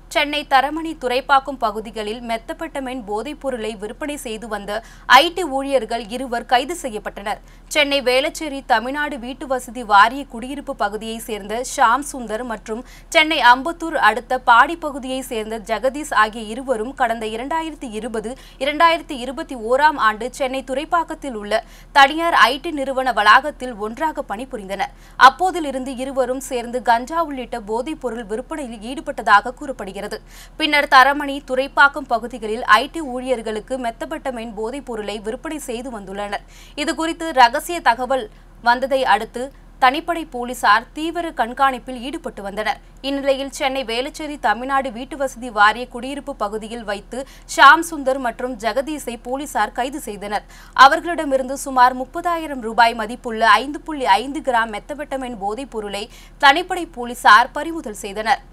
சென்னை தரமணி துறைப்பாக்கம் பகுதிகளில் மெத்தப்பட்டமென் போதைப் பொருளை விற்பனை செய்து வந்த ஐடி ஊழியர்கள் இருவர் கைது செய்யப்பட்டனர் சென்னை வேளச்சேரி தமிழ்நாடு வீட்டு வசதி வாரிய குடியிருப்பு பகுதியைச் சேர்ந்த ஷாம் சுந்தர் மற்றும் சென்னை அம்பத்தூர் அடுத்த பாடி பகுதியைச் சேர்ந்த ஜெகதீஷ் ஆகிய இருவரும் கடந்த இரண்டாயிரத்தி இருபது இரண்டாயிரத்தி இருபத்தி ஓராம் ஆண்டு சென்னை துறைப்பாக்கத்தில் உள்ள தனியார் ஐடி நிறுவன வளாகத்தில் ஒன்றாக பணிபுரிந்தனர் அப்போதிலிருந்து இருவரும் சேர்ந்து கஞ்சா உள்ளிட்ட போதைப் பொருள் விற்பனையில் ஈடுபட்டதாக கூறப்படுகிறது பின்னர் தரமணி துறைப்பாக்கம் பகுதிகளில் ஐடி ஊழியர்களுக்கு மெத்தப்பட்டமைன் போதைப் பொருளை விற்பனை செய்து வந்துள்ளனர் இதுகுறித்து ரகசிய தகவல் வந்ததை அடுத்து தனிப்படை போலீசார் தீவிர கண்காணிப்பில் ஈடுபட்டு வந்தனர் இந்நிலையில் சென்னை வேளச்சேரி தமிழ்நாடு வீட்டு வசதி வாரிய குடியிருப்பு பகுதியில் வைத்து ஷாம் சுந்தர் மற்றும் ஜெகதீஷை போலீசார் கைது செய்தனர் அவர்களிடமிருந்து சுமார் முப்பதாயிரம் ரூபாய் மதிப்புள்ள ஐந்து புள்ளி ஐந்து கிராம் மெத்தபெட்டமைன் போதைப் பொருளை தனிப்படை போலீசார் பறிமுதல் செய்தனர்